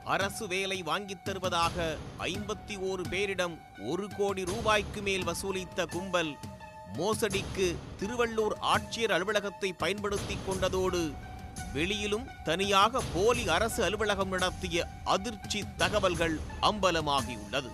அரசு வேலை வாங்கித் தருவதாக ஐம்பத்தி ஓரு பேரிடம் ஒரு கோடி ரூபாய்க்கு மேல் வசூலித்த கும்பல் மோசடிக்கு திருவள்ளூர் ஆட்சியர் அலுவலகத்தை பயன்படுத்திக் கொண்டதோடு வெளியிலும் தனியாக போலி அரசு அலுவலகம் நடத்திய அதிர்ச்சி தகவல்கள் அம்பலமாகியுள்ளது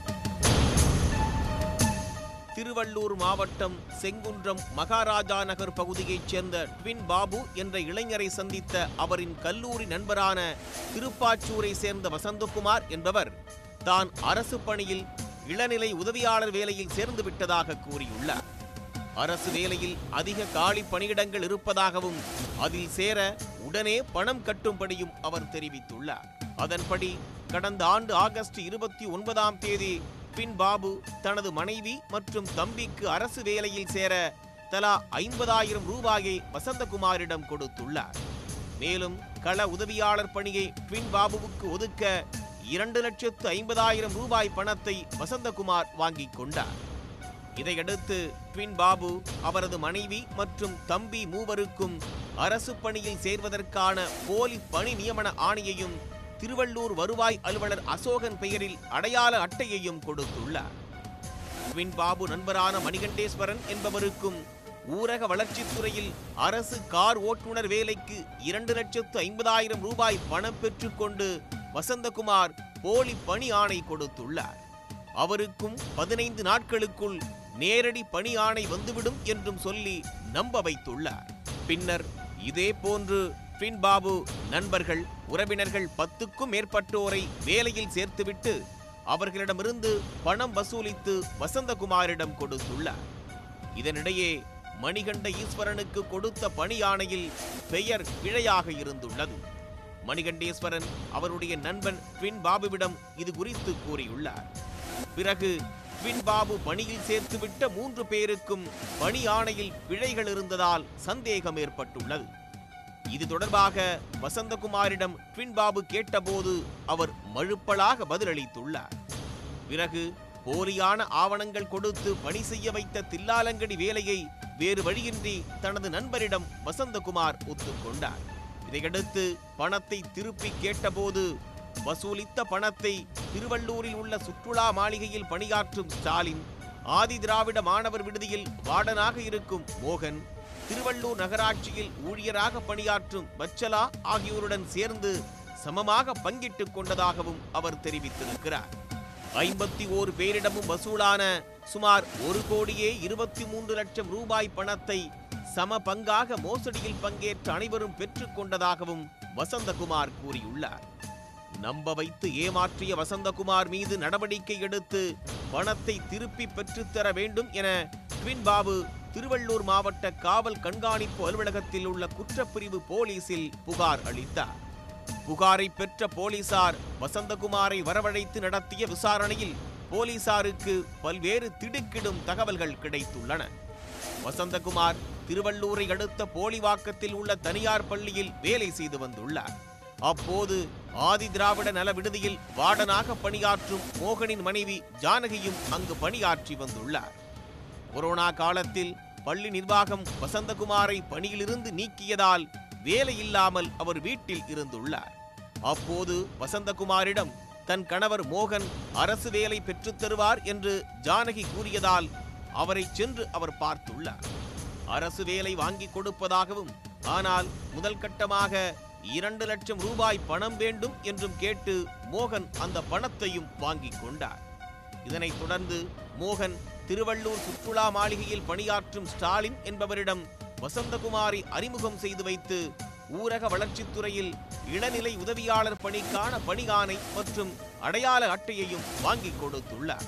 திருவள்ளூர் மாவட்டம் செங்குன்றம் மகாராஜா நகர் பகுதியைச் சேர்ந்த ட்வின் பாபு என்ற இளைஞரை சந்தித்த அவரின் கல்லூரி நண்பரான திருப்பாச்சூரை சேர்ந்த வசந்தகுமார் என்பவர் தான் அரசு பணியில் இளநிலை உதவியாளர் வேலையில் சேர்ந்து விட்டதாக கூறியுள்ளார் அரசு வேலையில் அதிக காலி பணியிடங்கள் இருப்பதாகவும் அதில் சேர உடனே பணம் கட்டும்படியும் அவர் தெரிவித்துள்ளார் அதன்படி கடந்த ஆண்டு ஆகஸ்ட் இருபத்தி ஒன்பதாம் தேதி பின் பாபு தனது மனைவி மற்றும் தம்பிக்கு அரசு வேலையில் சேர தலா ஐம்பதாயிரம் ரூபாயை வசந்தகுமாரிடம் கொடுத்துள்ளார் மேலும் கள உதவியாளர் பணியை ட்வின் பாபுவுக்கு ஒதுக்க இரண்டு லட்சத்து ஐம்பதாயிரம் ரூபாய் பணத்தை வசந்தகுமார் வாங்கிக் கொண்டார் இதையடுத்து ட்வின் பாபு அவரது மனைவி மற்றும் தம்பி மூவருக்கும் அரசு பணியில் சேர்வதற்கான போலி பணி நியமன ஆணையையும் திருவள்ளூர் வருவாய் அலுவலர் அசோகன் பெயரில் அடையாள அட்டையையும் கொடுத்துள்ளார் ட்வின் பாபு நண்பரான மணிகண்டேஸ்வரன் என்பவருக்கும் ஊரக வளர்ச்சித்துறையில் அரசு கார் ஓட்டுநர் வேலைக்கு இரண்டு லட்சத்து ஐம்பதாயிரம் ரூபாய் பணம் பெற்றுக்கொண்டு வசந்தகுமார் போலி பணி ஆணை கொடுத்துள்ளார் அவருக்கும் பதினைந்து நாட்களுக்குள் நேரடி பணி ஆணை வந்துவிடும் என்றும் சொல்லி நம்ப வைத்துள்ளார் பின்னர் இதே போன்று ட்வின் பாபு நண்பர்கள் உறவினர்கள் பத்துக்கும் மேற்பட்டோரை வேலையில் சேர்த்துவிட்டு அவர்களிடமிருந்து பணம் வசூலித்து வசந்தகுமாரிடம் கொடுத்துள்ளார் இதனிடையே மணிகண்ட ஈஸ்வரனுக்கு கொடுத்த பணி ஆணையில் பெயர் பிழையாக இருந்துள்ளது மணிகண்டேஸ்வரன் அவருடைய நண்பன் ட்வின் பாபுவிடம் இது குறித்து கூறியுள்ளார் பிறகு ட்வின் பாபு பணியில் சேர்த்துவிட்ட மூன்று பேருக்கும் பணி ஆணையில் பிழைகள் இருந்ததால் சந்தேகம் ஏற்பட்டுள்ளது இது தொடர்பாக வசந்தகுமாரிடம் ட்வின் பாபு கேட்டபோது அவர் மழுப்பலாக பதிலளித்துள்ளார் பிறகு போலியான ஆவணங்கள் கொடுத்து பணி செய்ய வைத்த தில்லாலங்கடி வேலையை வேறு வழியின்றி தனது நண்பரிடம் வசந்தகுமார் ஒத்துக்கொண்டார் இதையடுத்து பணத்தை திருப்பி கேட்டபோது வசூலித்த பணத்தை திருவள்ளூரில் உள்ள சுற்றுலா மாளிகையில் பணியாற்றும் ஸ்டாலின் ஆதி திராவிட மாணவர் விடுதியில் வார்டனாக இருக்கும் மோகன் திருவள்ளூர் நகராட்சியில் ஊழியராக பணியாற்றும் பச்சலா ஆகியோருடன் சேர்ந்து சமமாக பங்கிட்டுக் கொண்டதாகவும் அவர் தெரிவித்திருக்கிறார் ஐம்பத்தி ஓரு பேரிடமும் வசூலான சுமார் ஒரு கோடியே இருபத்தி மூன்று லட்சம் ரூபாய் பணத்தை சம பங்காக மோசடியில் பங்கேற்ற அனைவரும் பெற்றுக் கொண்டதாகவும் வசந்தகுமார் கூறியுள்ளார் நம்ப வைத்து ஏமாற்றிய வசந்தகுமார் மீது நடவடிக்கை எடுத்து பணத்தை திருப்பி பெற்றுத்தர வேண்டும் என ட்வின் பாபு திருவள்ளூர் மாவட்ட காவல் கண்காணிப்பு அலுவலகத்தில் உள்ள குற்றப்பிரிவு போலீசில் புகார் அளித்தார் புகாரை பெற்ற போலீசார் வசந்தகுமாரை வரவழைத்து நடத்திய விசாரணையில் போலீசாருக்கு பல்வேறு திடுக்கிடும் தகவல்கள் கிடைத்துள்ளன வசந்தகுமார் திருவள்ளூரை அடுத்த போலிவாக்கத்தில் உள்ள தனியார் பள்ளியில் வேலை செய்து வந்துள்ளார் அப்போது ஆதி திராவிட நல விடுதியில் வார்டனாக பணியாற்றும் மோகனின் மனைவி ஜானகியும் அங்கு பணியாற்றி வந்துள்ளார் கொரோனா காலத்தில் பள்ளி நிர்வாகம் வசந்தகுமாரை பணியிலிருந்து நீக்கியதால் வேலை இல்லாமல் அவர் வீட்டில் இருந்துள்ளார் அப்போது வசந்தகுமாரிடம் தன் கணவர் மோகன் அரசு வேலை பெற்றுத் தருவார் என்று ஜானகி கூறியதால் அவரை சென்று அவர் பார்த்துள்ளார் அரசு வேலை வாங்கி கொடுப்பதாகவும் ஆனால் முதல் கட்டமாக இரண்டு லட்சம் ரூபாய் பணம் வேண்டும் என்றும் கேட்டு மோகன் அந்த பணத்தையும் வாங்கிக் கொண்டார் இதனைத் தொடர்ந்து மோகன் திருவள்ளூர் சுற்றுலா மாளிகையில் பணியாற்றும் ஸ்டாலின் என்பவரிடம் வசந்தகுமாரி அறிமுகம் செய்து வைத்து ஊரக வளர்ச்சித்துறையில் இளநிலை உதவியாளர் பணிக்கான பணியாணை மற்றும் அடையாள அட்டையையும் வாங்கிக் கொடுத்துள்ளார்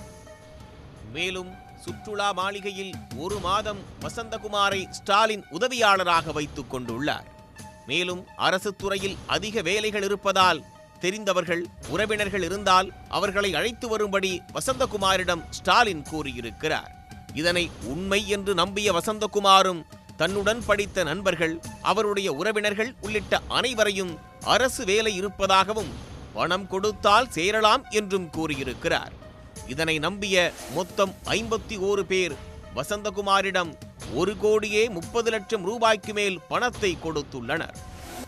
மேலும் சுற்றுலா மாளிகையில் ஒரு மாதம் வசந்தகுமாரை ஸ்டாலின் உதவியாளராக வைத்துக் கொண்டுள்ளார் மேலும் அரசு துறையில் அதிக வேலைகள் இருப்பதால் தெரிந்தவர்கள் உறவினர்கள் இருந்தால் அவர்களை அழைத்து வரும்படி வசந்தகுமாரிடம் ஸ்டாலின் கூறியிருக்கிறார் இதனை உண்மை என்று நம்பிய வசந்தகுமாரும் தன்னுடன் படித்த நண்பர்கள் அவருடைய உறவினர்கள் உள்ளிட்ட அனைவரையும் அரசு வேலை இருப்பதாகவும் பணம் கொடுத்தால் சேரலாம் என்றும் கூறியிருக்கிறார் இதனை நம்பிய மொத்தம் ஐம்பத்தி ஓரு பேர் வசந்தகுமாரிடம் ஒரு கோடியே முப்பது லட்சம் ரூபாய்க்கு மேல் பணத்தை கொடுத்துள்ளனர்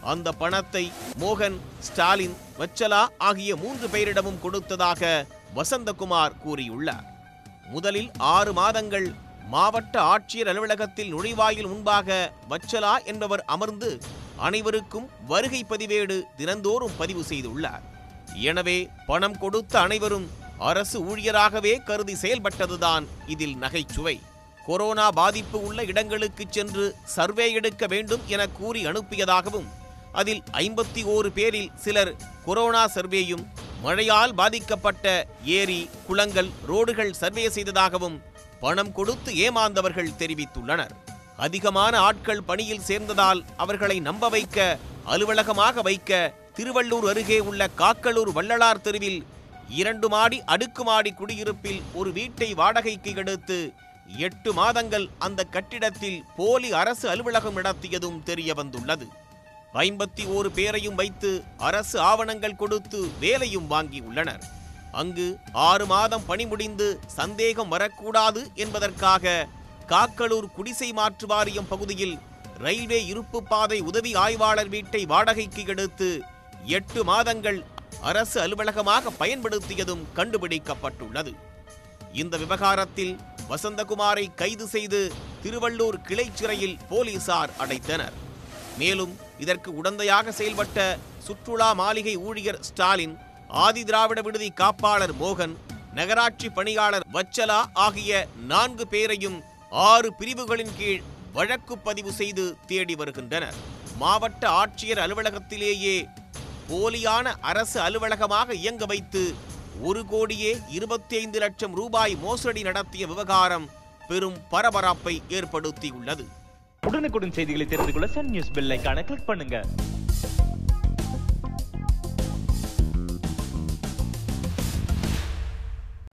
அந்த பணத்தை மோகன் ஸ்டாலின் வச்சலா ஆகிய மூன்று பேரிடமும் கொடுத்ததாக வசந்தகுமார் கூறியுள்ளார் முதலில் ஆறு மாதங்கள் மாவட்ட ஆட்சியர் அலுவலகத்தில் நுழைவாயில் முன்பாக வச்சலா என்பவர் அமர்ந்து அனைவருக்கும் வருகை பதிவேடு தினந்தோறும் பதிவு செய்துள்ளார் எனவே பணம் கொடுத்த அனைவரும் அரசு ஊழியராகவே கருதி செயல்பட்டதுதான் இதில் நகைச்சுவை கொரோனா பாதிப்பு உள்ள இடங்களுக்கு சென்று சர்வே எடுக்க வேண்டும் என கூறி அனுப்பியதாகவும் அதில் ஐம்பத்தி ஓரு பேரில் சிலர் கொரோனா சர்வேயும் மழையால் பாதிக்கப்பட்ட ஏரி குளங்கள் ரோடுகள் சர்வே செய்ததாகவும் பணம் கொடுத்து ஏமாந்தவர்கள் தெரிவித்துள்ளனர் அதிகமான ஆட்கள் பணியில் சேர்ந்ததால் அவர்களை நம்ப வைக்க அலுவலகமாக வைக்க திருவள்ளூர் அருகே உள்ள காக்கலூர் வள்ளலார் தெருவில் இரண்டு மாடி அடுக்குமாடி குடியிருப்பில் ஒரு வீட்டை வாடகைக்கு எடுத்து எட்டு மாதங்கள் அந்த கட்டிடத்தில் போலி அரசு அலுவலகம் நடத்தியதும் தெரிய வந்துள்ளது ஐம்பத்தி ஓரு பேரையும் வைத்து அரசு ஆவணங்கள் கொடுத்து வேலையும் வாங்கியுள்ளனர் அங்கு ஆறு மாதம் பணி முடிந்து சந்தேகம் வரக்கூடாது என்பதற்காக காக்கலூர் குடிசை மாற்று வாரியம் பகுதியில் ரயில்வே இருப்பு பாதை உதவி ஆய்வாளர் வீட்டை வாடகைக்கு எடுத்து எட்டு மாதங்கள் அரசு அலுவலகமாக பயன்படுத்தியதும் கண்டுபிடிக்கப்பட்டுள்ளது இந்த விவகாரத்தில் வசந்தகுமாரை கைது செய்து திருவள்ளூர் கிளை சிறையில் போலீசார் அடைத்தனர் மேலும் இதற்கு உடந்தையாக செயல்பட்ட சுற்றுலா மாளிகை ஊழியர் ஸ்டாலின் ஆதி திராவிட விடுதி காப்பாளர் மோகன் நகராட்சி பணியாளர் வச்சலா ஆகிய நான்கு பேரையும் ஆறு பிரிவுகளின் கீழ் வழக்கு பதிவு செய்து தேடி வருகின்றனர் மாவட்ட ஆட்சியர் அலுவலகத்திலேயே போலியான அரசு அலுவலகமாக இயங்க வைத்து ஒரு கோடியே இருபத்தி ஐந்து லட்சம் ரூபாய் மோசடி நடத்திய விவகாரம் பெரும் பரபரப்பை ஏற்படுத்தியுள்ளது உடனுக்குடன் செய்திகளை தெரிந்து கொள்ள சன் நியூஸ் பெல் ஐகானை கிளிக் பண்ணுங்க